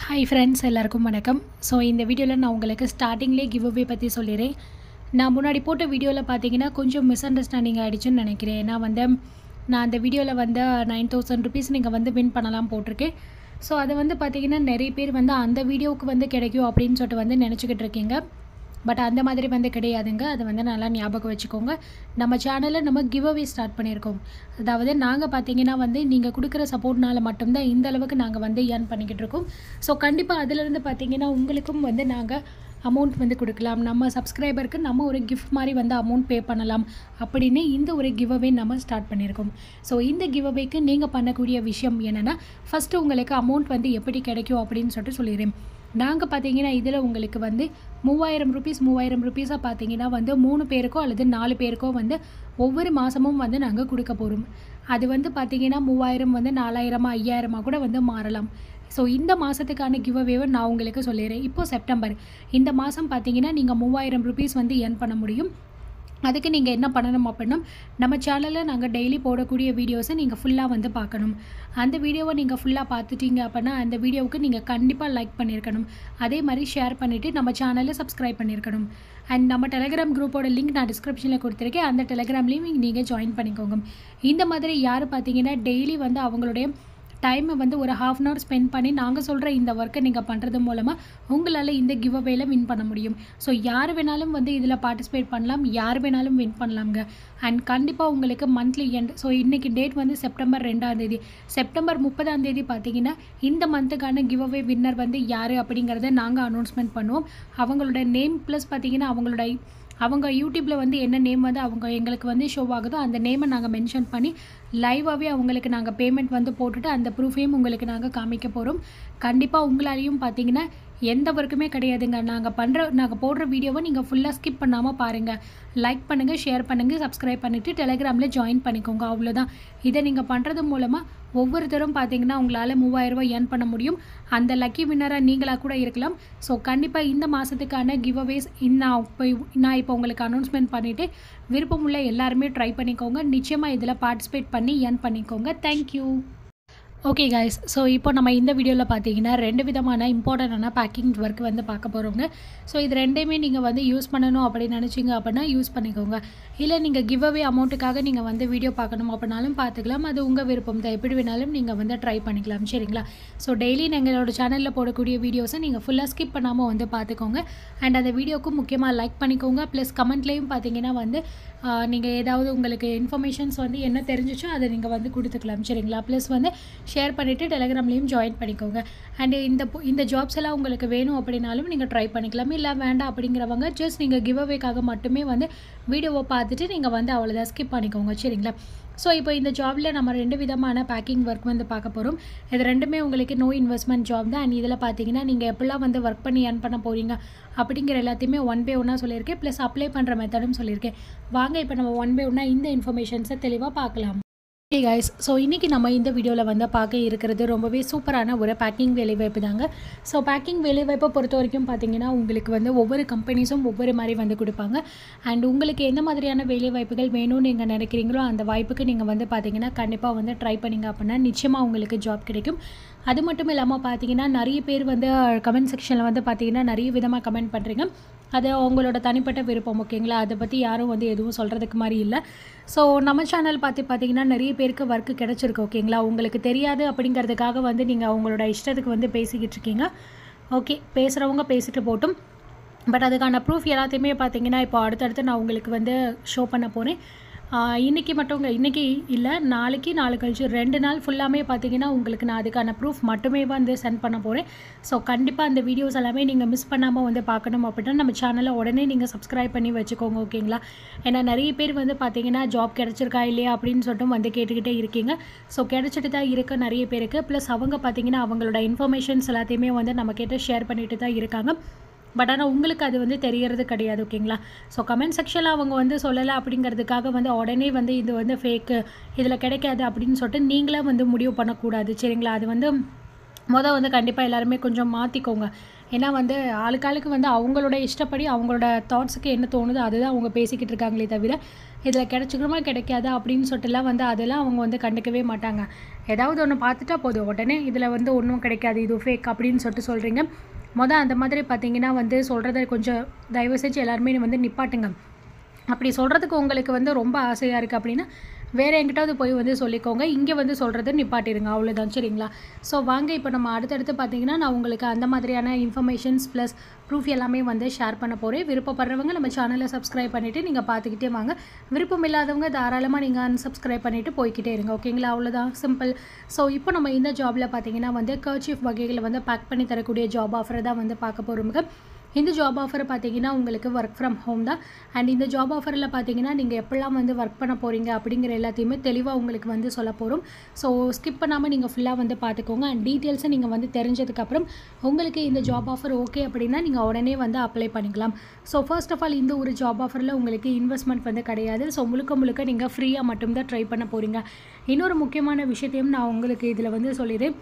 hi friends எல்லாருக்கும் வணக்கம் so இந்த வீடியோவில் நான் உங்களுக்கு ஸ்டார்டிங்லேயே கிவ் அவே பற்றி சொல்லிடுறேன் நான் முன்னாடி போட்ட வீடியோவில் பார்த்தீங்கன்னா கொஞ்சம் மிஸ் அண்டர்ஸ்டாண்டிங் ஆகிடுச்சுன்னு நினைக்கிறேன் ஏன்னா வந்து நான் அந்த வீடியோவில் வந்து நைன் தௌசண்ட் ருபீஸ் நீங்கள் வந்து வின் பண்ணலாம் போட்டிருக்கேன் ஸோ அது வந்து பார்த்தீங்கன்னா நிறைய பேர் வந்து அந்த வீடியோவுக்கு வந்து கிடைக்கும் அப்படின்னு சொல்லிட்டு வந்து நினச்சிக்கிட்டு இருக்கீங்க பட் அந்த மாதிரி வந்து கிடையாதுங்க அதை வந்து நல்லா ஞாபகம் வச்சுக்கோங்க நம்ம சேனலில் நம்ம கிவ் அவே ஸ்டார்ட் பண்ணியிருக்கோம் அதாவது நாங்கள் பார்த்தீங்கன்னா வந்து நீங்கள் கொடுக்குற சப்போர்ட்னால மட்டும்தான் இந்த அளவுக்கு நாங்கள் வந்து ஏர்ன் பண்ணிக்கிட்டு இருக்கோம் ஸோ கண்டிப்பாக அதிலிருந்து பார்த்தீங்கன்னா உங்களுக்கும் வந்து நாங்கள் அமௌண்ட் வந்து கொடுக்கலாம் நம்ம சப்ஸ்கிரைபருக்கு நம்ம ஒரு கிஃப்ட் மாதிரி வந்து அமௌண்ட் பே பண்ணலாம் அப்படின்னு இந்த ஒரு கிவ் அவே நம்ம ஸ்டார்ட் பண்ணியிருக்கோம் ஸோ இந்த கிவ் அவேக்கு நீங்கள் பண்ணக்கூடிய விஷயம் என்னென்னா ஃபஸ்ட்டு உங்களுக்கு அமௌண்ட் வந்து எப்படி கிடைக்கும் அப்படின்னு சொல்லிட்டு சொல்லிடுறேன் நாங்கள் பார்த்தீங்கன்னா இதில் உங்களுக்கு வந்து மூவாயிரம் ருபீஸ் மூவாயிரம் ருபீஸாக பார்த்தீங்கன்னா வந்து மூணு பேருக்கோ அல்லது நாலு பேருக்கோ வந்து ஒவ்வொரு மாதமும் வந்து நாங்கள் கொடுக்க போகிறோம் அது வந்து பார்த்தீங்கன்னா மூவாயிரம் வந்து நாலாயிரமா ஐயாயிரமா கூட வந்து மாறலாம் ஸோ இந்த மாதத்துக்கான கிவ் அவேவை நான் உங்களுக்கு சொல்லிடுறேன் இப்போது செப்டம்பர் இந்த மாதம் பார்த்தீங்கன்னா நீங்கள் மூவாயிரம் ருபீஸ் வந்து earn பண்ண முடியும் அதுக்கு நீங்கள் என்ன பண்ணணும் அப்படின்னா நம்ம சேனலில் நாங்கள் டெய்லி போடக்கூடிய வீடியோஸை நீங்கள் ஃபுல்லாக வந்து பார்க்கணும் அந்த வீடியோவை நீங்கள் ஃபுல்லாக பார்த்துட்டீங்க அப்படின்னா அந்த வீடியோவுக்கு நீங்கள் கண்டிப்பாக லைக் பண்ணியிருக்கணும் அதே மாதிரி ஷேர் பண்ணிவிட்டு நம்ம சேனலை சப்ஸ்கிரைப் பண்ணியிருக்கணும் அண்ட் நம்ம டெலிகிராம் குரூப்போட லிங்க் நான் டிஸ்கிரிப்ஷனில் கொடுத்துருக்கேன் அந்த டெலிகிராம்லேயும் நீங்கள் ஜாயின் பண்ணிக்கோங்க இந்த மாதிரி யார் பார்த்தீங்கன்னா டெய்லி வந்து அவங்களுடைய டைமை வந்து ஒரு ஹாஃப் அன் ஹவர் ஸ்பெண்ட் பண்ணி நாங்கள் சொல்கிற இந்த ஒர்க்கை நீங்கள் பண்ணுறது மூலமாக உங்களால் இந்த கிவ் அவேல வின் பண்ண முடியும் ஸோ யார் வேணாலும் வந்து இதில் பார்ட்டிசிபேட் பண்ணலாம் யார் வேணாலும் வின் பண்ணலாம்ங்க அண்ட் கண்டிப்பாக உங்களுக்கு மந்த்லி எண்ட் ஸோ இன்றைக்கி டேட் வந்து செப்டம்பர் ரெண்டாம் தேதி செப்டம்பர் முப்பதாம் தேதி பார்த்தீங்கன்னா இந்த மந்த்துக்கான கிவ் அவே வின்னர் வந்து யார் அப்படிங்கிறத நாங்கள் அனௌன்ஸ்மெண்ட் பண்ணுவோம் அவங்களோட நேம் ப்ளஸ் பார்த்தீங்கன்னா அவங்களோட அவங்க யூடியூப்பில் வந்து என்ன நேம் வந்து அவங்க எங்களுக்கு வந்து ஷோ ஆகுதோ அந்த நேமை நாங்கள் மென்ஷன் பண்ணி லைவாகவே அவங்களுக்கு நாங்கள் பேமெண்ட் வந்து போட்டுட்டு அந்த ப்ரூஃபையும் உங்களுக்கு நாங்கள் காமிக்க போகிறோம் கண்டிப்பாக உங்களாலையும் பார்த்தீங்கன்னா எந்த ஒர்க்குமே கிடையாதுங்க நாங்கள் பண்ணுற நாங்கள் போடுற வீடியோவை நீங்கள் ஃபுல்லாக ஸ்கிப் பண்ணாமல் பாருங்கள் லைக் பண்ணுங்கள் ஷேர் பண்ணுங்கள் சப்ஸ்கிரைப் பண்ணிவிட்டு டெலிகிராமில் ஜாயின் பண்ணிக்கோங்க அவ்வளோதான் இதை நீங்கள் பண்ணுறது மூலமாக ஒவ்வொருத்தரும் பார்த்தீங்கன்னா உங்களால் மூவாயிரரூபா ஏர்ன் பண்ண முடியும் அந்த லக்கி வின்னராக நீங்களாக கூட இருக்கலாம் ஸோ கண்டிப்பாக இந்த மாதத்துக்கான கிவ் அவேஸ் நான் இப்போ நான் இப்போ உங்களுக்கு அனௌன்ஸ்மெண்ட் பண்ணிவிட்டு விருப்பமுள்ள எல்லாருமே ட்ரை பண்ணிக்கோங்க நிச்சயமாக இதில் பார்ட்டிசிபேட் பண்ணி ஏர்ன் பண்ணிக்கோங்க தேங்க்யூ ஓகே கைஸ் ஸோ இப்போ நம்ம இந்த வீடியோவில் பார்த்தீங்கன்னா ரெண்டு விதமான இம்பார்ட்டண்டான பேக்கிங் ஒர்க் வந்து பார்க்க போகிறோங்க ஸோ இது ரெண்டையுமே நீங்கள் வந்து யூஸ் பண்ணணும் அப்படின்னு நினச்சிங்க அப்படின்னா யூஸ் பண்ணிக்கோங்க இல்லை நீங்கள் கிவ் அவே அமௌண்ட்டுக்காக நீங்கள் வந்து வீடியோ பார்க்கணும் அப்படின்னாலும் பார்த்துக்கலாம் அது உங்கள் விருப்பம் தான் எப்படி வேணாலும் நீங்கள் வந்து ட்ரை பண்ணிக்கலாம் சரிங்களா ஸோ டெய்லி எங்களோட சேனலில் போடக்கூடிய வீடியோஸை நீங்கள் ஃபுல்லாக ஸ்கிப் பண்ணாமல் வந்து பார்த்துக்கோங்க அண்ட் அந்த வீடியோக்கு முக்கியமாக லைக் பண்ணிக்கோங்க ப்ளஸ் கமெண்ட்லேயும் பார்த்தீங்கன்னா வந்து நீங்கள் ஏதாவது உங்களுக்கு இன்ஃபர்மேஷன்ஸ் வந்து என்ன தெரிஞ்சிச்சோ அதை நீங்கள் வந்து கொடுத்துக்கலாம் சரிங்களா ப்ளஸ் வந்து ஷேர் பண்ணிவிட்டு டெலிகிராம்லேயும் ஜாயின் பண்ணிக்கோங்க அண்ட் இந்த பொ- இந்த ஜாப்ஸ் எல்லாம் உங்களுக்கு வேணும் அப்படின்னாலும் நீங்கள் ட்ரை பண்ணிக்கலாம் இல்லை வேண்டாம் அப்படிங்கிறவங்க ஜஸ்ட் நீங்கள் கிவ் அவேக்காக மட்டுமே வந்து வீடியோவை பார்த்துட்டு நீங்கள் வந்து அவ்வளோதான் ஸ்கிப் பண்ணிக்கோங்க சரிங்களா ஸோ இப்போ இந்த ஜாபில் நம்ம ரெண்டு விதமான பேக்கிங் ஒர்க் வந்து பார்க்க போகிறோம் இது ரெண்டுமே உங்களுக்கு நோ இன்வெஸ்ட்மெண்ட் ஜாப் தான் அண்ட் இதில் பார்த்தீங்கன்னா நீங்கள் எப்படிலாம் வந்து ஒர்க் பண்ணி ஏர்ன் பண்ண போகிறீங்க அப்படிங்கிற எல்லாத்தையுமே ஒன் பை ஒன்னாக சொல்லியிருக்கேன் ப்ளஸ் அப்ளை பண்ணுற மெத்தடும் சொல்லியிருக்கேன் வாங்க இப்போ நம்ம ஒன் பை ஒன்னாக இந்த இன்ஃபர்மேஷன்ஸை தெளிவாக பார்க்கலாம் ஹே கைஸ் ஸோ இன்றைக்கி நம்ம இந்த வீடியோவில் வந்து பார்க்க இருக்கிறது ரொம்பவே சூப்பரான ஒரு பேக்கிங் வேலைவாய்ப்பு தாங்க ஸோ பேக்கிங் வேலைவாய்ப்பை பொறுத்த வரைக்கும் பார்த்தீங்கன்னா உங்களுக்கு வந்து ஒவ்வொரு கம்பெனிஸும் ஒவ்வொரு மாதிரி வந்து கொடுப்பாங்க அண்ட் உங்களுக்கு எந்த மாதிரியான வேலைவாய்ப்புகள் வேணும்னு நீங்கள் நினைக்கிறீங்களோ அந்த வாய்ப்புக்கு நீங்கள் வந்து பார்த்தீங்கன்னா கண்டிப்பாக வந்து ட்ரை பண்ணிங்க அப்படின்னா நிச்சயமாக உங்களுக்கு ஜாப் கிடைக்கும் அது மட்டும் இல்லாமல் பார்த்தீங்கன்னா நிறைய பேர் வந்து கமெண்ட் செக்ஷனில் வந்து பார்த்தீங்கன்னா நிறைய விதமாக கமெண்ட் பண்ணுறீங்க அது அவங்களோட தனிப்பட்ட விருப்பம் ஓகேங்களா அதை பற்றி யாரும் வந்து எதுவும் சொல்கிறதுக்கு மாதிரி இல்லை ஸோ நம்ம சேனல் பார்த்து பார்த்தீங்கன்னா நிறைய பேருக்கு ஒர்க்கு கிடச்சிருக்கு ஓகேங்களா உங்களுக்கு தெரியாது அப்படிங்கிறதுக்காக வந்து நீங்கள் அவங்களோட இஷ்டத்துக்கு வந்து பேசிக்கிட்டு இருக்கீங்க ஓகே பேசுகிறவங்க பேசிட்டு போட்டும் பட் அதுக்கான ப்ரூஃப் எல்லாத்தையுமே பார்த்தீங்கன்னா இப்போ அடுத்தடுத்து நான் உங்களுக்கு வந்து ஷோ பண்ண போகிறேன் இன்றைக்கி மட்டும் இன்றைக்கி இல்லை நாளைக்கு நாளை கழிச்சு ரெண்டு நாள் ஃபுல்லாமே பார்த்தீங்கன்னா உங்களுக்கு நான் அதுக்கான ப்ரூஃப் மட்டுமே வந்து சென்ட் பண்ண போகிறேன் ஸோ கண்டிப்பாக அந்த வீடியோஸ் எல்லாமே நீங்கள் மிஸ் பண்ணாமல் வந்து பார்க்கணும் அப்படின்னா நம்ம சேனலை உடனே நீங்கள் சப்ஸ்கிரைப் பண்ணி வச்சுக்கோங்க ஓகேங்களா ஏன்னா நிறைய பேர் வந்து பார்த்தீங்கன்னா ஜாப் கிடச்சிருக்கா இல்லையா அப்படின்னு சொல்லிட்டு வந்து கேட்டுக்கிட்டே இருக்கீங்க ஸோ கிடச்சிட்டு தான் இருக்க நிறைய பேருக்கு ப்ளஸ் அவங்க பார்த்தீங்கன்னா அவங்களோட இன்ஃபர்மேஷன்ஸ் எல்லாத்தையுமே வந்து நம்ம கிட்ட ஷேர் பண்ணிட்டு தான் இருக்காங்க பட் ஆனால் உங்களுக்கு அது வந்து தெரியறது கிடையாது ஓகேங்களா ஸோ கமெண்ட் செக்ஷனில் அவங்க வந்து சொல்லலை அப்படிங்கிறதுக்காக வந்து உடனே வந்து இது வந்து ஃபேக்கு இதில் கிடைக்காது அப்படின்னு சொல்லிட்டு நீங்களே வந்து முடிவு பண்ணக்கூடாது சரிங்களா அது வந்து மொதல் வந்து கண்டிப்பாக எல்லாருமே கொஞ்சம் மாற்றிக்கோங்க ஏன்னா வந்து ஆளுக்காளுக்கு வந்து அவங்களோட இஷ்டப்படி அவங்களோட தாட்ஸுக்கு என்ன தோணுதோ அதுதான் அவங்க பேசிக்கிட்டு இருக்காங்களே தவிர இதில் கிடச்சிக்கிறோமா கிடைக்காதா அப்படின்னு சொல்லிட்டுலாம் வந்து அதெல்லாம் அவங்க வந்து கண்டுக்கவே மாட்டாங்க ஏதாவது ஒன்று பார்த்துட்டா போதும் உடனே இதில் வந்து ஒன்றும் கிடைக்காது இது ஃபேக் அப்படின்னு சொல்லிட்டு சொல்கிறீங்க மொதல் அந்த மாதிரி பார்த்தீங்கன்னா வந்து சொல்கிறத கொஞ்சம் தயவு செஞ்சு எல்லாருமே வந்து நிப்பாட்டுங்க அப்படி சொல்கிறதுக்கு உங்களுக்கு வந்து ரொம்ப ஆசையாக இருக்குது அப்படின்னா வேறு எங்கிட்டாவது போய் வந்து சொல்லிக்கோங்க இங்கே வந்து சொல்கிறத நிப்பாட்டிடுங்க அவ்வளோதான் சரிங்களா ஸோ வாங்க இப்போ நம்ம அடுத்தடுத்து பார்த்தீங்கன்னா நான் உங்களுக்கு அந்த மாதிரியான இன்ஃபர்மேஷன்ஸ் ப்ளஸ் ப்ரூஃப் எல்லாமே வந்து ஷேர் பண்ண போகிறேன் விருப்பப்படுறவங்க நம்ம சேனலை சப்ஸ்கிரைப் பண்ணிவிட்டு நீங்கள் பார்த்துக்கிட்டே வாங்க விருப்பம் இல்லாதவங்க தாராளமாக நீங்கள் அன்சப்ஸ்கிரைப் பண்ணிவிட்டு போய்க்கிட்டே இருங்க ஓகேங்களா அவ்வளோதான் சிம்பிள் ஸோ இப்போ நம்ம இந்த ஜாபில் பார்த்தீங்கன்னா வந்து கர்ச்சீஃப் வகைகளை வந்து பேக் பண்ணி தரக்கூடிய ஜாப் ஆஃபரை தான் வந்து பார்க்க போகிறோமுங்க இந்த ஜாப் ஆஃபர் பார்த்தீங்கன்னா உங்களுக்கு ஒர்க் ஃப்ரம் ஹோம் தான் அண்ட் இந்த ஜாப் ஆஃபரில் பார்த்தீங்கன்னா நீங்கள் எப்படிலாம் வந்து ஒர்க் பண்ண போகிறீங்க அப்படிங்கிற எல்லாத்தையுமே தெளிவாக உங்களுக்கு வந்து சொல்ல போகிறோம் ஸோ ஸ்கிப் பண்ணாமல் நீங்கள் ஃபுல்லாக வந்து பார்த்துக்கோங்க அண்ட் டீட்டெயில்ஸை நீங்கள் வந்து தெரிஞ்சதுக்கப்புறம் உங்களுக்கு இந்த ஜாப் ஆஃபர் ஓகே அப்படின்னா நீங்கள் உடனே வந்து அப்ளை பண்ணிக்கலாம் ஸோ ஃபர்ஸ்ட் ஆஃப் ஆல் இந்த ஒரு ஜாப் ஆஃபரில் உங்களுக்கு இன்வெஸ்ட்மெண்ட் வந்து கிடையாது ஸோ முழுக்க முழுக்க நீங்கள் ஃப்ரீயாக மட்டும்தான் ட்ரை பண்ண போகிறீங்க இன்னொரு முக்கியமான விஷயத்தையும் நான் உங்களுக்கு இதில் வந்து சொல்லிடுறேன்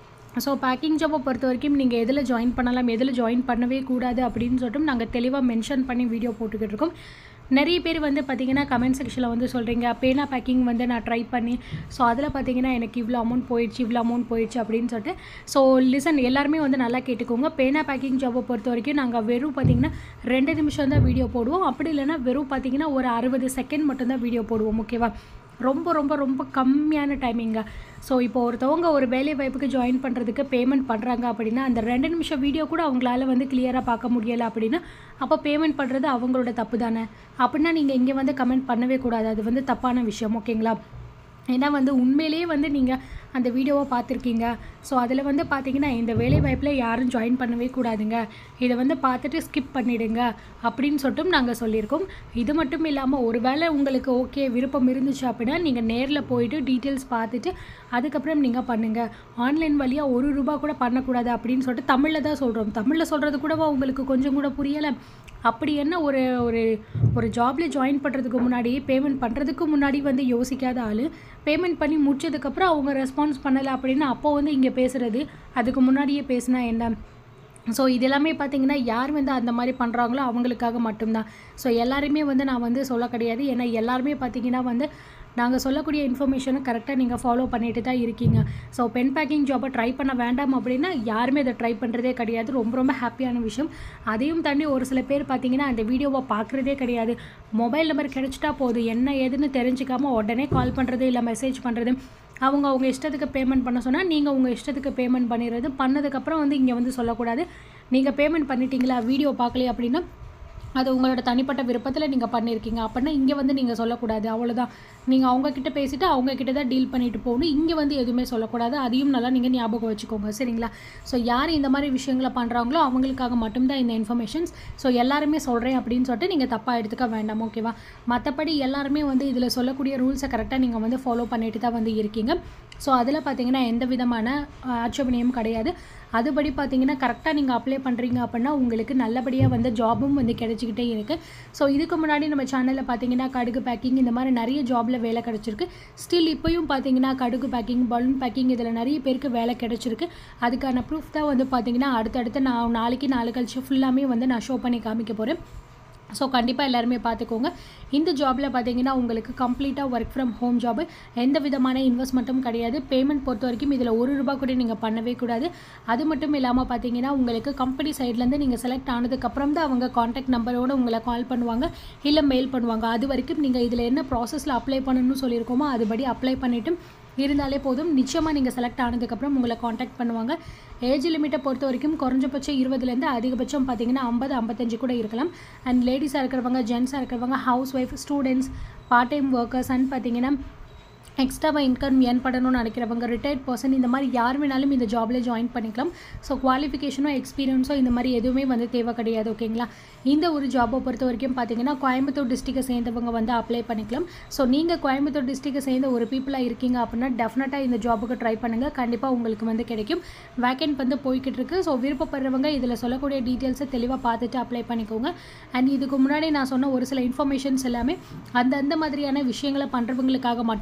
ஸோ பேக்கிங் ஜாப்பை பொறுத்த வரைக்கும் நீங்கள் எதில் ஜாயின் பண்ணலாம் எதில் ஜாயின் பண்ணவே கூடாது அப்படின்னு சொல்லிட்டு நாங்கள் தெளிவாக மென்ஷன் பண்ணி வீடியோ போட்டுக்கிட்டு இருக்கோம் நிறைய பேர் வந்து பார்த்தீங்கன்னா கமெண்ட் செக்ஷனில் வந்து சொல்கிறீங்க பேனா பேக்கிங் வந்து நான் ட்ரை பண்ணி ஸோ அதில் பார்த்தீங்கன்னா எனக்கு இவ்வளோ அமௌண்ட் போயிடுச்சு இவ்வளோ அமௌண்ட் போயிடுச்சு அப்படின்னு சொல்லிட்டு ஸோ லிசன் எல்லாருமே வந்து நல்லா கேட்டுக்கோங்க பேனா பேக்கிங் ஜாப்பை பொறுத்த வரைக்கும் நாங்கள் வெறும் பார்த்தீங்கன்னா ரெண்டு நிமிஷம் தான் வீடியோ போடுவோம் அப்படி இல்லைன்னா வெறும் பார்த்தீங்கன்னா ஒரு அறுபது செகண்ட் மட்டும்தான் வீடியோ போடுவோம் ஓகேவா ரொம்ப ரொம்ப ரொம்ப கம்மியான டைமிங்க ஸோ இப்போ ஒருத்தவங்க ஒரு வேலை வாய்ப்புக்கு ஜாயின் பண்ணுறதுக்கு பேமெண்ட் பண்ணுறாங்க அப்படின்னா அந்த ரெண்டு நிமிஷம் வீடியோ கூட அவங்களால வந்து கிளியராக பார்க்க முடியலை அப்படின்னா அப்போ பேமெண்ட் பண்ணுறது அவங்களோட தப்பு தானே அப்படின்னா நீங்கள் இங்கே வந்து கமெண்ட் பண்ணவே கூடாது அது வந்து தப்பான விஷயம் ஓகேங்களா ஏன்னா வந்து உண்மையிலேயே வந்து நீங்கள் அந்த வீடியோவை பார்த்துருக்கீங்க ஸோ அதில் வந்து பார்த்தீங்கன்னா இந்த வேலை வாய்ப்பில் யாரும் ஜாயின் பண்ணவே கூடாதுங்க இதை வந்து பார்த்துட்டு ஸ்கிப் பண்ணிடுங்க அப்படின்னு சொல்லிட்டும் நாங்கள் சொல்லியிருக்கோம் இது மட்டும் இல்லாமல் ஒரு வேளை உங்களுக்கு ஓகே விருப்பம் இருந்துச்சு அப்படின்னா நீங்கள் நேரில் போயிட்டு டீட்டெயில்ஸ் பார்த்துட்டு அதுக்கப்புறம் நீங்கள் பண்ணுங்கள் ஆன்லைன் வழியாக ஒரு ரூபா கூட பண்ணக்கூடாது அப்படின்னு சொல்லிட்டு தமிழில் தான் சொல்கிறோம் தமிழில் சொல்கிறது கூடவா உங்களுக்கு கொஞ்சம் கூட புரியலை அப்படி என்ன ஒரு ஒரு ஒரு ஜாபில் ஜாயின் பண்ணுறதுக்கு முன்னாடி பேமெண்ட் பண்ணுறதுக்கு முன்னாடி வந்து யோசிக்காத ஆள் பேமெண்ட் பண்ணி முடிச்சதுக்கப்புறம் அவங்க ரெஸ்பான்ஸ் பண்ணலை அப்படின்னா அப்போ வந்து இங்கே பேசுகிறது அதுக்கு முன்னாடியே பேசினா என்ன ஸோ இது எல்லாமே பார்த்தீங்கன்னா யார் வந்து அந்த மாதிரி பண்ணுறாங்களோ அவங்களுக்காக மட்டும்தான் ஸோ எல்லாருமே வந்து நான் வந்து சொல்ல கிடையாது ஏன்னா எல்லாருமே பார்த்தீங்கன்னா வந்து நாங்கள் சொல்லக்கூடிய இன்ஃபர்மேஷனை கரெக்டாக நீங்கள் ஃபாலோ பண்ணிட்டு தான் இருக்கீங்க ஸோ பென் பேக்கிங் ஜாப்பை ட்ரை பண்ண வேண்டாம் அப்படின்னா யாருமே இதை ட்ரை பண்ணுறதே கிடையாது ரொம்ப ரொம்ப ஹாப்பியான விஷயம் அதையும் தாண்டி ஒரு சில பேர் பார்த்தீங்கன்னா அந்த வீடியோவை பார்க்குறதே கிடையாது மொபைல் நம்பர் கிடைச்சிட்டா போதும் என்ன ஏதுன்னு தெரிஞ்சுக்காம உடனே கால் பண்ணுறது இல்லை மெசேஜ் பண்ணுறது அவங்க அவங்க இஷ்டத்துக்கு பேமெண்ட் பண்ண சொன்னால் நீங்கள் உங்கள் இஷ்டத்துக்கு பேமெண்ட் பண்ணிடுறது பண்ணதுக்கப்புறம் வந்து இங்கே வந்து சொல்லக்கூடாது நீங்கள் பேமெண்ட் பண்ணிட்டீங்களா வீடியோ பார்க்கலையே அப்படின்னா அது உங்களோட தனிப்பட்ட விருப்பத்தில் நீங்கள் பண்ணியிருக்கீங்க அப்படின்னா இங்கே வந்து நீங்கள் சொல்லக்கூடாது அவ்வளோதான் நீங்கள் அவங்கக்கிட்ட பேசிவிட்டு அவங்கக்கிட்ட தான் டீல் பண்ணிட்டு போகணும் இங்கே வந்து எதுவுமே சொல்லக்கூடாது அதையும் நல்லா நீங்கள் ஞாபகம் வச்சுக்கோங்க சரிங்களா ஸோ யார் இந்த மாதிரி விஷயங்களை பண்ணுறாங்களோ அவங்களுக்காக மட்டும்தான் இந்த இன்ஃபர்மேஷன்ஸ் ஸோ எல்லாருமே சொல்கிறேன் அப்படின்னு சொல்லிட்டு நீங்கள் தப்பாக எடுத்துக்க வேண்டாம் ஓகேவா மற்றபடி எல்லாருமே வந்து இதில் சொல்லக்கூடிய ரூல்ஸை கரெக்டாக நீங்கள் வந்து ஃபாலோ பண்ணிட்டு தான் வந்து இருக்கீங்க ஸோ அதில் பார்த்தீங்கன்னா எந்த விதமான ஆட்சேபனையும் கிடையாது அதுபடி பார்த்தீங்கன்னா கரெக்டாக நீங்கள் அப்ளை பண்ணுறீங்க அப்படின்னா உங்களுக்கு நல்லபடியாக வந்து ஜாபும் வந்து கிடைச்சிக்கிட்டே இருக்குது ஸோ இதுக்கு முன்னாடி நம்ம சேனலில் பார்த்தீங்கன்னா கடுகு பேக்கிங் இந்த மாதிரி நிறைய ஜாபில் வேலை கிடச்சிருக்கு ஸ்டில் இப்போயும் பார்த்தீங்கன்னா கடுகு பேக்கிங் பலூன் பேக்கிங் இதில் நிறைய பேருக்கு வேலை கிடச்சிருக்கு அதுக்கான ப்ரூஃப் தான் வந்து பார்த்தீங்கன்னா அடுத்தடுத்து நான் நாளைக்கு நாலு கழிச்சு ஃபுல்லாமே வந்து நான் ஷோ பண்ணி காமிக்க போகிறேன் ஸோ கண்டிப்பாக எல்லாருமே பார்த்துக்கோங்க இந்த ஜாபில் பார்த்தீங்கன்னா உங்களுக்கு கம்ப்ளீட்டாக ஒர்க் ஃப்ரம் ஹோம் ஜாப் எந்த விதமான இன்வெஸ்ட்மெண்ட்டும் கிடையாது பேமெண்ட் பொறுத்த வரைக்கும் இதில் ஒரு ரூபா கூட நீங்கள் பண்ணவே கூடாது அது மட்டும் இல்லாமல் பார்த்தீங்கன்னா உங்களுக்கு கம்பெனி சைட்லேருந்து நீங்கள் செலக்ட் ஆனதுக்கப்புறம் தான் அவங்க காண்டாக்ட் நம்பரோடு உங்களை கால் பண்ணுவாங்க இல்லை மெயில் பண்ணுவாங்க அது வரைக்கும் நீங்கள் இதில் என்ன ப்ராசஸில் அப்ளை பண்ணணும்னு சொல்லியிருக்கோமோ அதுபடி அப்ளை பண்ணிவிட்டு இருந்தாலே போதும் நிச்சயமாக நீங்கள் செலக்ட் ஆனதுக்கப்புறம் உங்களை காண்டாக்ட் பண்ணுவாங்க ஏஜ் லிமிட்டை பொறுத்த வரைக்கும் குறைஞ்சபட்சம் இருபதுலேருந்து அதிகபட்சம் பார்த்தீங்கன்னா ஐம்பது ஐம்பத்தஞ்சு கூட இருக்கலாம் அண்ட் லேடிஸாக இருக்கிறவங்க ஜென்ஸாக இருக்கிறவங்க house wife students part time workers and பார்த்தீங்கன்னா எக்ஸ்ட்ராவாக இன்கம் ஏர்ன் பண்ணணும்னு நினைக்கிறவங்க ரிட்டையர்ட் பர்சன் இந்த மாதிரி யார் வேணாலும் இந்த ஜாபில் ஜாயின் பண்ணிக்கலாம் ஸோ குவாலிஃபிகேஷனோ எக்ஸ்பீரியன்ஸோ இந்த மாதிரி எதுவுமே வந்து தேவை கிடையாது ஓகேங்களா இந்த ஒரு ஜாபை பொறுத்த வரைக்கும் பார்த்தீங்கன்னா கோயம்புத்தூர் டிஸ்ட்ரிக்டை சேர்ந்தவங்க வந்து அப்ளை பண்ணிக்கலாம் ஸோ நீங்கள் கோயம்புத்தூர் டிஸ்ட்ரிக்டை சேர்ந்த ஒரு பீப்புளாக இருக்கீங்க அப்படின்னா டெஃபினட்டாக இந்த ஜாபுக்கு ட்ரை பண்ணுங்கள் கண்டிப்பாக உங்களுக்கு வந்து கிடைக்கும் வேக்கண்ட் வந்து போய்கிட்டு இருக்கு ஸோ விருப்பப்படுறவங்க இதில் சொல்லக்கூடிய டீட்டெயில்ஸை தெளிவாக பார்த்துட்டு அப்ளை பண்ணிக்கோங்க அண்ட் இதுக்கு முன்னாடி நான் சொன்ன ஒரு சில இன்ஃபர்மேஷன்ஸ் எல்லாமே அந்த அந்த மாதிரியான விஷயங்களை பண்ணுறவங்களுக்காக மட்டும்தான் வந்து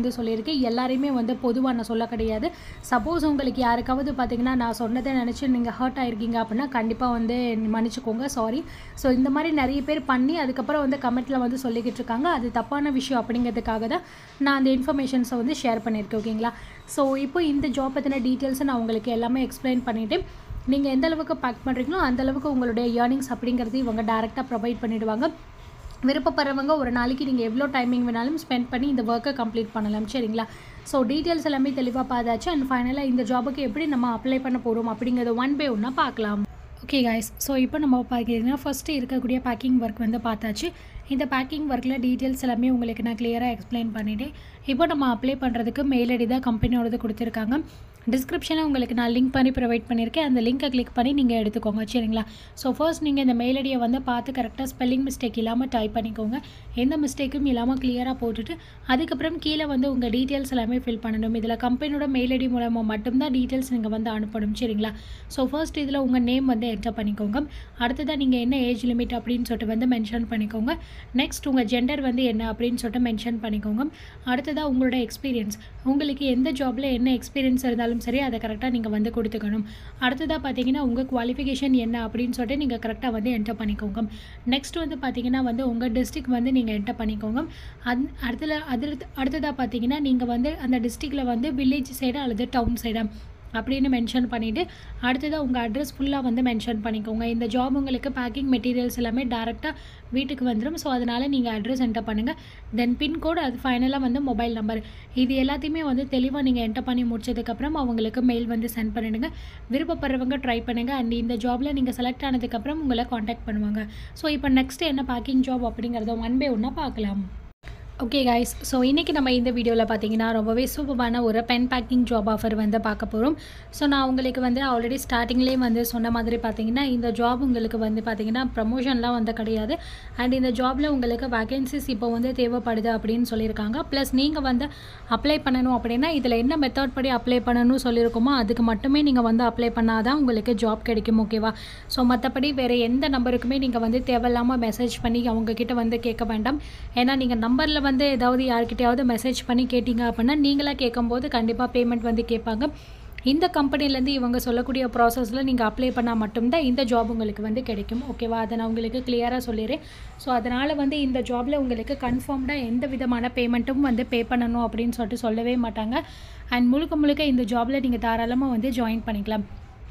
வந்து சொல்லியிருக்கேன் எல்லாரையுமே வந்து பொதுவாக நான் சொல்ல கிடையாது சப்போஸ் உங்களுக்கு யாருக்காவது பார்த்தீங்கன்னா நான் சொன்னதை நினச்சி நீங்கள் ஹர்ட் ஆயிருக்கீங்க அப்படின்னா கண்டிப்பாக வந்து மன்னிச்சுக்கோங்க சாரி ஸோ இந்த மாதிரி நிறைய பேர் பண்ணி அதுக்கப்புறம் வந்து கமெண்ட்டில் வந்து சொல்லிக்கிட்டு இருக்காங்க அது தப்பான விஷயம் அப்படிங்கிறதுக்காக தான் நான் அந்த இன்ஃபர்மேஷன்ஸை வந்து ஷேர் பண்ணியிருக்கேன் ஓகேங்களா ஸோ இப்போ இந்த ஜாப் பற்றின டீட்டெயில்ஸை நான் உங்களுக்கு எல்லாமே எக்ஸ்பிளைன் பண்ணிவிட்டு நீங்கள் எந்த அளவுக்கு பேக் பண்ணுறீங்களோ அந்த அளவுக்கு உங்களுடைய ஏர்னிங்ஸ் அப்படிங்கிறது இவங்க டேரெக்டாக ப்ரொவைட் பண்ணிவிடுவாங்க விருப்பப்படுறவங்க ஒரு நாளைக்கு நீங்கள் எவ்வளோ டைமிங் வேணாலும் ஸ்பெண்ட் பண்ணி இந்த ஒர்க்கை கம்ப்ளீட் பண்ணலாம் சரிங்களா ஸோ டீட்டெயில்ஸ் எல்லாமே தெளிவாக பார்த்தாச்சு அண்ட் ஃபைனலாக இந்த ஜாபுக்கு எப்படி நம்ம அப்ளை பண்ண போகிறோம் அப்படிங்கிறத ஒன் பை ஒன்னாக பார்க்கலாம் ஓகே காய்ஸ் ஸோ இப்போ நம்ம பார்த்தீங்கன்னா ஃபஸ்ட்டு இருக்கக்கூடிய பேக்கிங் ஒர்க் வந்து பார்த்தாச்சு இந்த பேக்கிங் ஒர்க்கில் டீட்டெயில்ஸ் எல்லாமே உங்களுக்கு நான் கிளியராக எக்ஸ்பிளைன் பண்ணிவிட்டேன் இப்போ நம்ம அப்ளை பண்ணுறதுக்கு மெயில் ஐடி தான் கம்பெனியோடது கொடுத்துருக்காங்க டிஸ்கிரிப்ஷனில் உங்களுக்கு நான் லிங்க் பண்ணி ப்ரொவைட் பண்ணியிருக்கேன் அந்த லிங்க்கை கிளிக் பண்ணி நீங்கள் எடுத்துக்கோங்க சரிங்களா ஸோ ஃபர்ஸ்ட் நீங்கள் இந்த மெயில் ஐடியை வந்து பார்த்து கரெக்டாக ஸ்பெல்லிங் மிஸ்டேக் இல்லாமல் டைப் பண்ணிக்கோங்க எந்த மிஸ்டேக்கும் இல்லாமல் கிளியராக போட்டுட்டு அதுக்கப்புறம் கீழே வந்து உங்கள் டீட்டெயில்ஸ் எல்லாமே ஃபில் பண்ணணும் இதில் கம்பெனியோட மெயில் ஐடி மூலமாக மட்டும்தான் டீட்டெயில்ஸ் நீங்கள் வந்து அனுப்பணும் சரிங்களா ஸோ ஃபர்ஸ்ட் இதில் உங்கள் நேம் வந்து என்டர் பண்ணிக்கோங்க அடுத்ததாக நீங்கள் என்ன ஏஜ் லிமிட் அப்படின்னு சொல்லிட்டு வந்து மென்ஷன் பண்ணிக்கோங்க நெக்ஸ்ட் உங்கள் ஜெண்டர் வந்து என்ன அப்படின்னு சொல்லிட்டு மென்ஷன் பண்ணிக்கோங்க அடுத்ததாக உங்களோட எக்ஸ்பீரியன்ஸ் உங்களுக்கு எந்த ஜாபில் என்ன எக்ஸ்பீரியன்ஸ் இருந்தாலும் சரி அதை கரெக்டாக நீங்கள் வந்து கொடுத்துக்கணும் அடுத்ததாக பார்த்தீங்கன்னா உங்கள் குவாலிஃபிகேஷன் என்ன அப்படின்னு சொல்லிட்டு நீங்கள் கரெக்டாக வந்து என்டர் பண்ணிக்கோங்க நெக்ஸ்ட் வந்து பார்த்தீங்கன்னா வந்து உங்கள் டிஸ்ட்ரிக் வந்து நீங்கள் என்டர் பண்ணிக்கோங்க அந் அடுத்தது அடுத்து அடுத்ததாக பார்த்தீங்கன்னா நீங்கள் வந்து அந்த டிஸ்ட்ரிக்டில் வந்து வில்லேஜ் சைடு அல்லது டவுன் சைடு அப்படின்னு மென்ஷன் பண்ணிவிட்டு அடுத்ததாக உங்கள் அட்ரஸ் ஃபுல்லாக வந்து மென்ஷன் பண்ணிக்கோங்க இந்த ஜாப் உங்களுக்கு பேக்கிங் மெட்டீரியல்ஸ் எல்லாமே டேரெக்டாக வீட்டுக்கு வந்துடும் ஸோ அதனால் நீங்கள் அட்ரஸ் என்டர் பண்ணுங்கள் தென் பின்கோடு அது ஃபைனலாக வந்து மொபைல் நம்பர் இது எல்லாத்தையுமே வந்து தெளிவாக நீங்கள் என்டர் பண்ணி முடிச்சதுக்கப்புறம் அவங்களுக்கு மெயில் வந்து சென்ட் பண்ணிடுங்க விருப்பப்படுறவங்க ட்ரை பண்ணுங்கள் அண்ட் இந்த ஜாபில் நீங்கள் செலக்ட் ஆனதுக்கப்புறம் உங்களை காண்டாக்ட் பண்ணுவாங்க ஸோ இப்போ நெக்ஸ்ட் என்ன பேக்கிங் ஜாப் அப்படிங்கிறத ஒன் பை ஒன்னாக பார்க்கலாம் ஓகே கைஸ் ஸோ இன்றைக்கி நம்ம இந்த வீடியோவில் பார்த்தீங்கன்னா ரொம்பவே சூப்பரான ஒரு பென் பேக்கிங் ஜாப் ஆஃபர் வந்து பார்க்க போகிறோம் ஸோ நான் உங்களுக்கு வந்து ஆல்ரெடி ஸ்டார்டிங்லேயே வந்து சொன்ன மாதிரி பார்த்தீங்கன்னா இந்த ஜாப் உங்களுக்கு வந்து பார்த்தீங்கன்னா ப்ரமோஷன்லாம் வந்து கிடையாது அண்ட் இந்த ஜாபில் உங்களுக்கு வேகன்சிஸ் இப்போ வந்து தேவைப்படுது அப்படின்னு சொல்லியிருக்காங்க ப்ளஸ் நீங்கள் வந்து அப்ளை பண்ணணும் அப்படின்னா இதில் என்ன மெத்தட் படி அப்ளை பண்ணணும்னு சொல்லியிருக்கோமோ அதுக்கு மட்டுமே நீங்கள் வந்து அப்ளை பண்ணால் தான் உங்களுக்கு ஜாப் கிடைக்கும் ஓகேவா ஸோ மற்றபடி வேறு எந்த நம்பருக்குமே நீங்கள் வந்து தேவையில்லாமல் மெசேஜ் பண்ணி அவங்கக்கிட்ட வந்து கேட்க வேண்டாம் ஏன்னா நீங்கள் நம்பரில் வந்து ஏதாவது யார்கிட்டயாவது மெசேஜ் பண்ணி கேட்டிங்க அப்படின்னா நீங்களாக கேட்கும்போது கண்டிப்பாக பேமெண்ட் வந்து கேட்பாங்க இந்த கம்பெனிலேருந்து இவங்க சொல்லக்கூடிய ப்ராசஸில் நீங்கள் அப்ளை பண்ணால் மட்டும்தான் இந்த ஜாப் உங்களுக்கு வந்து கிடைக்கும் ஓகேவா அதை நான் உங்களுக்கு கிளியராக சொல்லிடுறேன் ஸோ அதனால் வந்து இந்த ஜாபில் உங்களுக்கு கன்ஃபார்ம்டாக எந்த விதமான பேமெண்ட்டும் வந்து பே பண்ணணும் அப்படின்னு சொல்லிட்டு சொல்லவே மாட்டாங்க அண்ட் முழுக்க முழுக்க இந்த ஜாபில் நீங்கள் தாராளமாக வந்து ஜாயின் பண்ணிக்கலாம்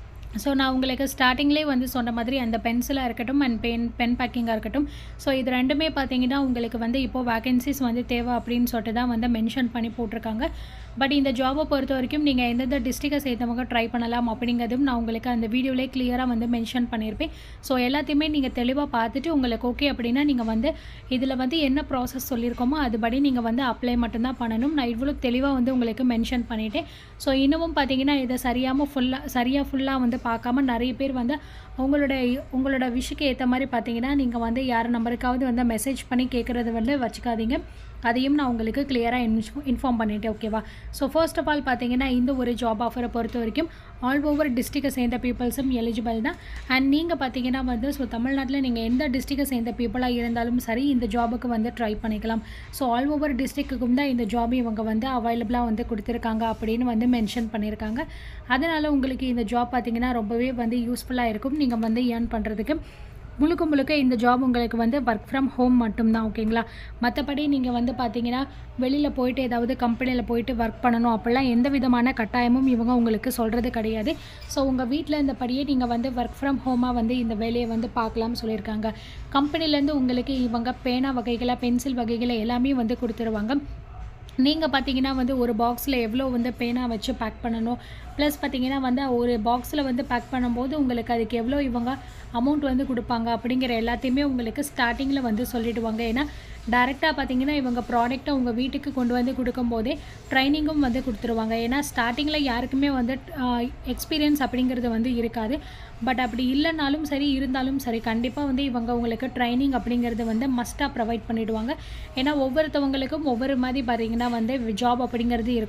ஸோ நான் உங்களுக்கு ஸ்டார்டிங்லேயே வந்து சொன்ன மாதிரி அந்த பென்சிலாக இருக்கட்டும் அண்ட் பென் பென் பேக்கிங்காக இருக்கட்டும் ஸோ இது ரெண்டுமே பார்த்தீங்கன்னா உங்களுக்கு வந்து இப்போது வேகன்சிஸ் வந்து தேவை அப்படின்னு சொல்லிட்டு தான் வந்து மென்ஷன் பண்ணி போட்டிருக்காங்க பட் இந்த ஜாபை பொறுத்த வரைக்கும் நீங்கள் எந்தெந்த டிஸ்ட்ரிக்டை சேர்ந்தவங்க ட்ரை பண்ணலாம் அப்படிங்கிறதும் நான் உங்களுக்கு அந்த வீடியோவிலே கிளியராக வந்து மென்ஷன் பண்ணியிருப்பேன் ஸோ எல்லாத்தையுமே நீங்கள் தெளிவாக பார்த்துட்டு உங்களுக்கு ஓகே அப்படின்னா நீங்கள் வந்து இதில் வந்து என்ன ப்ராசஸ் சொல்லியிருக்கோமோ அதுபடி நீங்கள் வந்து அப்ளை மட்டும்தான் பண்ணணும் நான் இவ்வளோ தெளிவாக வந்து உங்களுக்கு மென்ஷன் பண்ணிட்டேன் ஸோ இன்னமும் பார்த்தீங்கன்னா இதை சரியாமல் ஃபுல்லாக சரியாக ஃபுல்லாக வந்து பார்க்காம நிறைய பேர் வந்து உங்களோட உங்களோட விஷுக்கு ஏற்ற மாதிரி பார்த்தீங்கன்னா நீங்கள் வந்து யார் நம்பருக்காவது வந்து மெசேஜ் பண்ணி கேட்குறது வந்து வச்சுக்காதீங்க அதையும் நான் உங்களுக்கு கிளியராக இன்ஃபோ இன்ஃபார்ம் பண்ணிட்டேன் ஓகேவா ஸோ ஃபர்ஸ்ட் ஆஃப் ஆல் பார்த்தீங்கன்னா இந்த ஒரு ஜாப் ஆஃபரை பொறுத்த வரைக்கும் ஆல் ஓவர் டிஸ்ட்ரிக்டை சேர்ந்த பீப்புள்ஸும் எலிஜிபிள் தான் அண்ட் நீங்கள் பார்த்தீங்கன்னா வந்து ஸோ தமிழ்நாட்டில் நீங்கள் எந்த டிஸ்ட்ரிக்டை சேர்ந்த பீப்புளாக இருந்தாலும் சரி இந்த ஜாபுக்கு வந்து ட்ரை பண்ணிக்கலாம் ஸோ ஆல் ஓவர் டிஸ்ட்ரிக்ட்டுக்கும் தான் இந்த ஜாப் இவங்க வந்து அவைலபிளாக வந்து கொடுத்துருக்காங்க அப்படின்னு வந்து மென்ஷன் பண்ணியிருக்காங்க அதனால் உங்களுக்கு இந்த ஜாப் பார்த்தீங்கன்னா ரொம்பவே வந்து யூஸ்ஃபுல்லாக இருக்கும் நீங்கள் வந்து ஏர்ன் பண்ணுறதுக்கு முழுக்க முழுக்க இந்த ஜாப் உங்களுக்கு வந்து ஒர்க் ஃப்ரம் ஹோம் மட்டும்தான் ஓகேங்களா மற்றபடி நீங்கள் வந்து பார்த்தீங்கன்னா வெளியில் போயிட்டு ஏதாவது கம்பெனியில் போயிட்டு ஒர்க் பண்ணணும் அப்படிலாம் எந்த விதமான கட்டாயமும் இவங்க உங்களுக்கு சொல்கிறது கிடையாது ஸோ உங்கள் வீட்டில் இருந்தபடியே நீங்கள் வந்து ஒர்க் ஃப்ரம் ஹோமாக வந்து இந்த வேலையை வந்து பார்க்கலாம்னு சொல்லியிருக்காங்க கம்பெனிலேருந்து உங்களுக்கு இவங்க பேனா வகைகளை பென்சில் வகைகளை எல்லாமே வந்து கொடுத்துருவாங்க நீங்கள் பார்த்தீங்கன்னா வந்து ஒரு பாக்ஸில் எவ்வளோ வந்து பேனா வச்சு பேக் பண்ணணும் ப்ளஸ் பார்த்தீங்கன்னா வந்து ஒரு பாக்ஸில் வந்து பேக் பண்ணும்போது உங்களுக்கு அதுக்கு எவ்வளோ இவங்க அமௌண்ட் வந்து கொடுப்பாங்க அப்படிங்கிற எல்லாத்தையுமே உங்களுக்கு ஸ்டார்டிங்கில் வந்து சொல்லிடுவாங்க ஏன்னா டேரெக்டாக பார்த்தீங்கன்னா இவங்க ப்ராடக்ட்டை உங்கள் வீட்டுக்கு கொண்டு வந்து கொடுக்கும்போதே ட்ரைனிங்கும் வந்து கொடுத்துருவாங்க ஏன்னா ஸ்டார்டிங்கில் யாருக்குமே வந்து எக்ஸ்பீரியன்ஸ் அப்படிங்கிறது வந்து இருக்காது பட் அப்படி இல்லைனாலும் சரி இருந்தாலும் சரி கண்டிப்பாக வந்து இவங்க உங்களுக்கு ட்ரைனிங் அப்படிங்கிறது வந்து மஸ்ட்டாக ப்ரொவைட் பண்ணிவிடுவாங்க ஏன்னா ஒவ்வொருத்தவங்களுக்கும் ஒவ்வொரு மாதிரி பார்த்தீங்கன்னா வந்து ஜாப் அப்படிங்கிறது இருக்கும்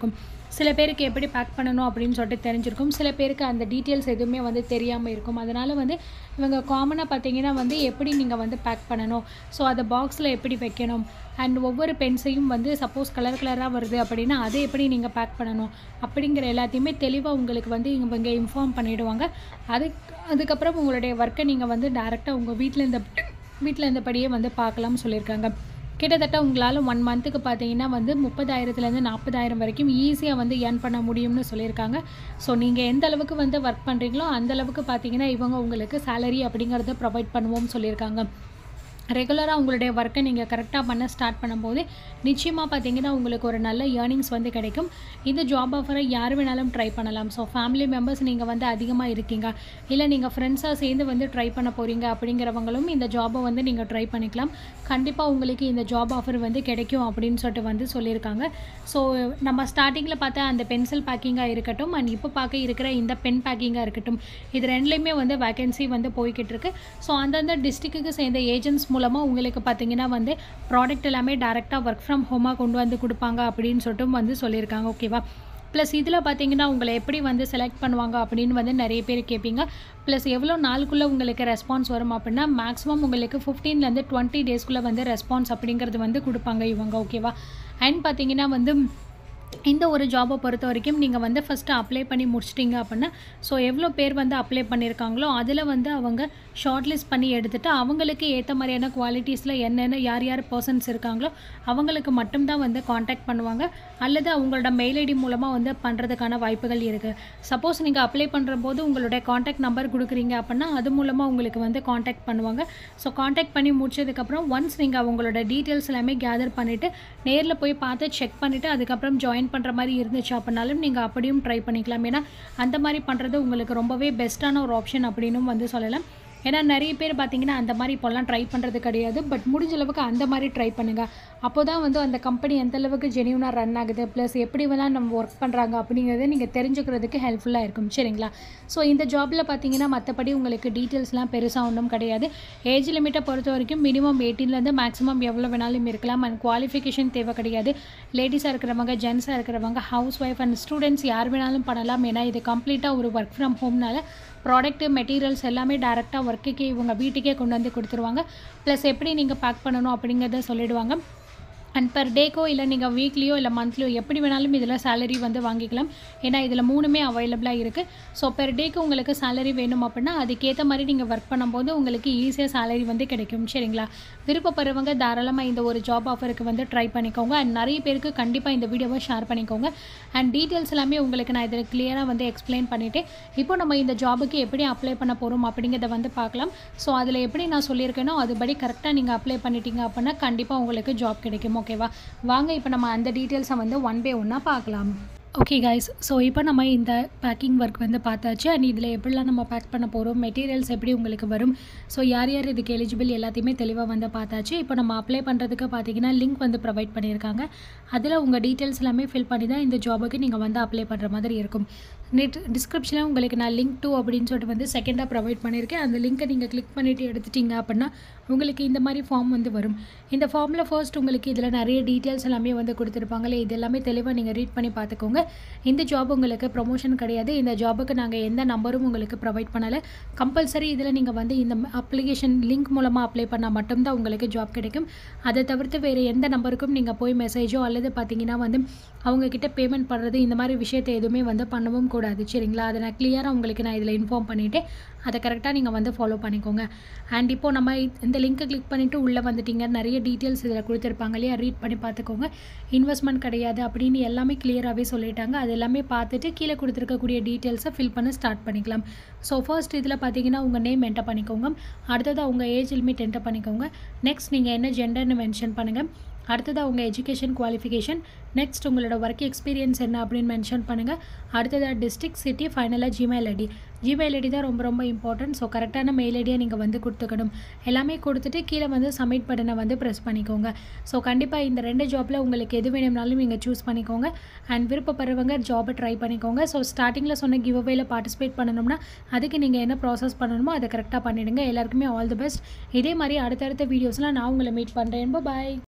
சில பேருக்கு எப்படி பேக் பண்ணணும் அப்படின்னு சொல்லிட்டு தெரிஞ்சிருக்கும் சில பேருக்கு அந்த டீட்டெயில்ஸ் எதுவுமே வந்து தெரியாமல் இருக்கும் அதனால் வந்து இவங்க காமனாக பார்த்தீங்கன்னா வந்து எப்படி நீங்கள் வந்து பேக் பண்ணணும் ஸோ அதை பாக்ஸில் எப்படி வைக்கணும் அண்ட் ஒவ்வொரு பென்ஸையும் வந்து சப்போஸ் கலர் கலராக வருது அப்படின்னா அதை எப்படி நீங்கள் பேக் பண்ணணும் அப்படிங்கிற எல்லாத்தையுமே தெளிவாக உங்களுக்கு வந்து இவங்க இன்ஃபார்ம் பண்ணிவிடுவாங்க அதுக்கு அதுக்கப்புறம் உங்களுடைய ஒர்க்கை நீங்கள் வந்து டேரெக்டாக உங்கள் வீட்டில் இந்த வீட்டில் இருந்தபடியே வந்து பார்க்கலாம்னு சொல்லியிருக்காங்க கிட்டத்தட்ட உங்களால் ஒன் மந்த்துக்கு பார்த்தீங்கன்னா வந்து முப்பதாயிரத்துலேருந்து நாற்பதாயிரம் வரைக்கும் ஈஸியாக வந்து ஏர்ன் பண்ண முடியும்னு சொல்லியிருக்காங்க ஸோ நீங்கள் எந்த அளவுக்கு வந்து ஒர்க் பண்ணுறீங்களோ அந்த அளவுக்கு பார்த்தீங்கன்னா இவங்க உங்களுக்கு சேலரி அப்படிங்கிறத ப்ரொவைட் பண்ணுவோம்னு சொல்லியிருக்காங்க ரெகுலராக உங்களுடைய ஒர்க்கை நீங்கள் கரெக்டாக பண்ண ஸ்டார்ட் பண்ணும்போது நிச்சயமாக பார்த்தீங்கன்னா உங்களுக்கு ஒரு நல்ல ஏர்னிங்ஸ் வந்து கிடைக்கும் இந்த ஜாப் ஆஃபரை யார் வேணாலும் ட்ரை பண்ணலாம் ஸோ ஃபேமிலி மெம்பர்ஸ் நீங்கள் வந்து அதிகமாக இருக்கீங்க இல்லை நீங்கள் ஃப்ரெண்ட்ஸாக சேர்ந்து வந்து ட்ரை பண்ண போகிறீங்க அப்படிங்கிறவங்களும் இந்த ஜாபை வந்து நீங்கள் ட்ரை பண்ணிக்கலாம் கண்டிப்பாக உங்களுக்கு இந்த ஜாப் ஆஃபர் வந்து கிடைக்கும் அப்படின்னு சொல்லிட்டு வந்து சொல்லியிருக்காங்க ஸோ நம்ம ஸ்டார்டிங்கில் பார்த்தா அந்த பென்சில் பேக்கிங்காக இருக்கட்டும் அண்ட் இப்போ பார்க்க இருக்கிற இந்த பென் பேக்கிங்காக இருக்கட்டும் இது ரெண்டுலேயுமே வந்து வேகன்சி வந்து போய்கிட்டு இருக்கு ஸோ அந்தந்த டிஸ்ட்ரிக்ட்டுக்கு சேர்ந்த ஏஜென்ட்ஸ் மூலமாக உங்களுக்கு பார்த்தீங்கன்னா வந்து ப்ராடக்ட் எல்லாமே டேரெக்டாக ஒர்க் ஃப்ரம் ஹோமாக கொண்டு வந்து கொடுப்பாங்க அப்படின்னு சொல்லிட்டு வந்து சொல்லியிருக்காங்க ஓகேவா ப்ளஸ் இதில் பார்த்தீங்கன்னா உங்களை எப்படி வந்து செலக்ட் பண்ணுவாங்க அப்படின்னு வந்து நிறைய பேர் கேட்பீங்க ப்ளஸ் எவ்வளோ நாளுக்குள்ளே உங்களுக்கு ரெஸ்பான்ஸ் வரும் அப்படின்னா மேக்ஸிமம் உங்களுக்கு ஃபிஃப்டீன்லேருந்து டுவெண்ட்டி டேஸ்க்குள்ளே வந்து ரெஸ்பான்ஸ் அப்படிங்கிறது வந்து கொடுப்பாங்க இவங்க ஓகேவா அண்ட் பார்த்தீங்கன்னா வந்து இந்த ஒரு ஜாபை பொறுத்த வரைக்கும் நீங்கள் வந்து ஃபஸ்ட்டு அப்ளை பண்ணி முடிச்சிட்டிங்க அப்படின்னா ஸோ எவ்வளோ பேர் வந்து அப்ளை பண்ணியிருக்காங்களோ அதில் வந்து அவங்க ஷார்ட் லிஸ்ட் பண்ணி எடுத்துகிட்டு அவங்களுக்கு ஏற்ற மாதிரியான குவாலிட்டிஸில் என்னென்ன யார் யார் பர்சன்ஸ் இருக்காங்களோ அவங்களுக்கு மட்டும்தான் வந்து காண்டாக்ட் பண்ணுவாங்க அல்லது அவங்களோட மெயில் ஐடி மூலமாக வந்து பண்ணுறதுக்கான வாய்ப்புகள் இருக்குது சப்போஸ் நீங்கள் அப்ளை பண்ணுற போது உங்களுடைய காண்டாக்ட் நம்பர் கொடுக்குறீங்க அப்படின்னா அது மூலமாக உங்களுக்கு வந்து காண்டாக்ட் பண்ணுவாங்க ஸோ காண்டாக்ட் பண்ணி முடிச்சதுக்கப்புறம் ஒன்ஸ் நீங்கள் அவங்களோட டீட்டெயில்ஸ் எல்லாமே கேதர் பண்ணிவிட்டு நேரில் போய் பார்த்து செக் பண்ணிவிட்டு அதுக்கப்புறம் ஜாயின் பண்ணுற மாதிரி இருந்துச்சு அப்படின்னாலும் நீங்கள் அப்படியும் ட்ரை பண்ணிக்கலாம் ஏன்னா அந்த மாதிரி பண்ணுறது உங்களுக்கு ரொம்பவே பெஸ்ட்டான ஒரு ஆப்ஷன் அப்படின்னும் வந்து சொல்லலாம் ஏன்னா நிறைய பேர் பார்த்தீங்கன்னா அந்த மாதிரி இப்போல்லாம் ட்ரை பண்ணுறது கிடையாது பட் முடிஞ்ச அளவுக்கு அந்த மாதிரி ட்ரை பண்ணுங்கள் அப்போ தான் வந்து அந்த கம்பெனி எந்த அளவுக்கு ஜெனியூனாக ரன் ஆகுது ப்ளஸ் எப்படி வேணால் நம்ம ஒர்க் பண்ணுறாங்க அப்படிங்கிறத நீங்கள் தெரிஞ்சுக்கிறதுக்கு ஹெல்ப்ஃபுல்லாக இருக்கும் சரிங்களா ஸோ இந்த ஜாபில் பார்த்தீங்கன்னா மற்றபடி உங்களுக்கு டீட்டெயில்ஸ்லாம் பெருசாக ஒன்றும் கிடையாது ஏஜ் லிமிட்டை பொறுத்த வரைக்கும் மினிமம் எயிட்டீன்லேருந்து மேக்ஸிமம் எவ்வளோ வேணாலும் இருக்கலாம் அண்ட் குவாலிஃபிகேஷன் தேவை கிடையாது லேடிஸாக இருக்கிறவங்க ஜென்ஸாக இருக்கிறவங்க ஹவுஸ் ஒய்ஃப் அண்ட் ஸ்டூடெண்ட்ஸ் யார் வேணாலும் பண்ணலாம் ஏன்னா இது கம்ப்ளீட்டாக ஒரு ஒர்க் ஃப்ரம் ஹோம்னால ப்ராடக்ட்டு மெட்டீரியல்ஸ் எல்லாமே டேரெக்டாக ஒர்க்குக்கே இவங்க வீட்டுக்கே கொண்டு வந்து கொடுத்துருவாங்க ப்ளஸ் எப்படி நீங்கள் பேக் பண்ணணும் அப்படிங்கிறத சொல்லிடுவாங்க அண்ட் பர் டேக்கோ இல்லை நீங்கள் வீக்லியோ இல்லை மந்த்லியோ எப்படி வேணாலும் இதில் சேலரி வந்து வாங்கிக்கலாம் ஏன்னா இதில் மூணுமே அவைலபிளாக இருக்குது ஸோ பெர் டேக்கு உங்களுக்கு சேலரி வேணும் அப்படின்னா அதுக்கேற்ற மாதிரி நீங்கள் ஒர்க் பண்ணும்போது உங்களுக்கு ஈஸியாக சேலரி வந்து கிடைக்கும் சரிங்களா விருப்பப்படுறவங்க தாராளமாக இந்த ஒரு ஜாப் ஆஃபருக்கு வந்து ட்ரை பண்ணிக்கோங்க அண்ட் நிறைய பேருக்கு கண்டிப்பாக இந்த வீடியோவை ஷேர் பண்ணிக்கோங்க அண்ட் டீட்டெயில்ஸ் எல்லாமே உங்களுக்கு நான் இதில் கிளியராக வந்து எக்ஸ்பிளைன் பண்ணிவிட்டு இப்போ நம்ம இந்த ஜாபுக்கு எப்படி அப்ளை பண்ண போகிறோம் அப்படிங்கிறத வந்து பார்க்கலாம் ஸோ அதில் எப்படி நான் சொல்லியிருக்கேனோ அதுபடி கரெக்டாக நீங்கள் அப்ளை பண்ணிட்டீங்க அப்படின்னா கண்டிப்பாக உங்களுக்கு ஜாப் கிடைக்கும் ஓகேவா வாங்க இப்போ நம்ம அந்த டீட்டெயில்ஸை வந்து ஒன் பை ஒன்னாக பார்க்கலாம் ஓகே கைஸ் ஸோ இப்போ நம்ம இந்த பேக்கிங் ஒர்க் வந்து பார்த்தாச்சு அண்ட் இதில் எப்படிலாம் நம்ம பேக் பண்ண போகிறோம் மெட்டீரியல்ஸ் எப்படி உங்களுக்கு வரும் ஸோ யார் யார் இதுக்கு எலிஜிபிள் எல்லாத்தையுமே தெளிவாக வந்து பார்த்தாச்சு இப்போ நம்ம அப்ளை பண்ணுறதுக்கு பார்த்தீங்கன்னா லிங்க் வந்து ப்ரொவைட் பண்ணியிருக்காங்க அதில் உங்கள் டீட்டெயில்ஸ் எல்லாமே ஃபில் பண்ணி தான் இந்த ஜாபுக்கு நீங்கள் வந்து அப்ளை பண்ணுற மாதிரி இருக்கும் நெட் டிஸ்கிரிப்ஷனில் உங்களுக்கு நான் லிங்க் டூ அப்படின்னு சொல்லிட்டு வந்து செகண்டாக ப்ரொவைட் பண்ணியிருக்கேன் அந்த லிங்க்கை நீங்கள் கிளிக் பண்ணிவிட்டு எடுத்துட்டீங்க அப்படின்னா உங்களுக்கு இந்த மாதிரி ஃபார்ம் வந்து வரும் இந்த ஃபார்மில் ஃபர்ஸ்ட் உங்களுக்கு இதில் நிறைய டீட்டெயில்ஸ் எல்லாமே வந்து கொடுத்துருப்பாங்களே இது எல்லாமே தெளிவாக நீங்கள் ரீட் பண்ணி பார்த்துக்கோங்க இந்த ஜாப் உங்களுக்கு ப்ரொமோஷன் கிடையாது இந்த ஜாபுக்கு நாங்கள் எந்த நம்பரும் உங்களுக்கு ப்ரொவைட் பண்ணலை கம்பல்சரி இதில் நீங்கள் வந்து இந்த அப்ளிகேஷன் லிங்க் மூலமாக அப்ளை பண்ணால் மட்டும்தான் உங்களுக்கு ஜாப் கிடைக்கும் அதை தவிர்த்து வேறு எந்த நம்பருக்கும் நீங்கள் போய் மெசேஜோ அல்லது பார்த்தீங்கன்னா வந்து அவங்கக்கிட்ட பேமெண்ட் பண்ணுறது இந்த மாதிரி விஷயத்தை எதுவுமே வந்து பண்ணவும் கூடாது சரிங்களா அதை நான் கிளியராக உங்களுக்கு நான் இதில் இன்ஃபார்ம் பண்ணிவிட்டு அதை கரெக்டாக நீங்கள் வந்து ஃபாலோ பண்ணிக்கோங்க அண்ட் இப்போது நம்ம இந்த லிங்க்கை கிளிக் பண்ணிவிட்டு உள்ளே வந்துட்டீங்க நிறைய டீட்டெயில்ஸ் இதில் கொடுத்துருப்பாங்க இல்லையா ரீட் பண்ணி பார்த்துக்கோங்க இன்வெஸ்ட்மெண்ட் கிடையாது அப்படின்னு எல்லாமே கிளியராகவே சொல்லிட்டாங்க அது எல்லாமே பார்த்துட்டு கீழே கொடுத்துருக்கக்கூடிய டீட்டெயில்ஸை ஃபில் பண்ண ஸ்டார்ட் பண்ணிக்கலாம் ஸோ ஃபர்ஸ்ட் இதில் பார்த்தீங்கன்னா உங்கள் நேம் என்டர் பண்ணிக்கோங்க அடுத்தது உங்கள் ஏஜ் லிமிட் என்டர் பண்ணிக்கோங்க நெக்ஸ்ட் நீங்கள் என்ன ஜெண்டர்னு மென்ஷன் பண்ணுங்கள் அடுத்ததாக உங்கள் எஜுகேஷன் குவாலிஃபிகேஷன் நெக்ஸ்ட் உங்களோட ஒர்க் எக்ஸ்பீரியன்ஸ் என்ன அப்படின்னு மென்ஷன் பண்ணுங்கள் அடுத்ததாக டிஸ்ட்ரிக்ட் சிட்டி ஃபைனலாக ஜிமெயில் ஐடி ஜிமெயில் ஐடி தான் ரொம்ப ரொம்ப இம்பார்ட்டன்ட் ஸோ கரெக்டான மெயில் ஐடியை நீங்கள் வந்து கொடுத்துக்கணும் எல்லாமே கொடுத்துட்டு கீழே வந்து சப்மிட் பட்டனை வந்து ப்ரெஸ் பண்ணிக்கோங்க ஸோ கண்டிப்பாக இந்த ரெண்டு ஜாப்பில் உங்களுக்கு எது வேணும்னாலும் நீங்கள் சூஸ் பண்ணிக்கோங்க அண்ட் விருப்பப்படுறவங்க ஜாபை ட்ரை பண்ணிக்கோங்க ஸோ ஸ்டார்டிங்கில் சொன்ன கிவ் அவேல பார்ட்டிசிபேட் பண்ணணும்னா அதுக்கு நீங்கள் என்ன ப்ராசஸ் பண்ணணுமோ அதை கரெக்டாக பண்ணிவிடுங்க எல்லாருக்குமே ஆல் தி பெஸ்ட் இதே மாதிரி அடுத்தடுத்த வீடியோஸ்லாம் நான் உங்களை மீட் பண்ணுறேன் பாய்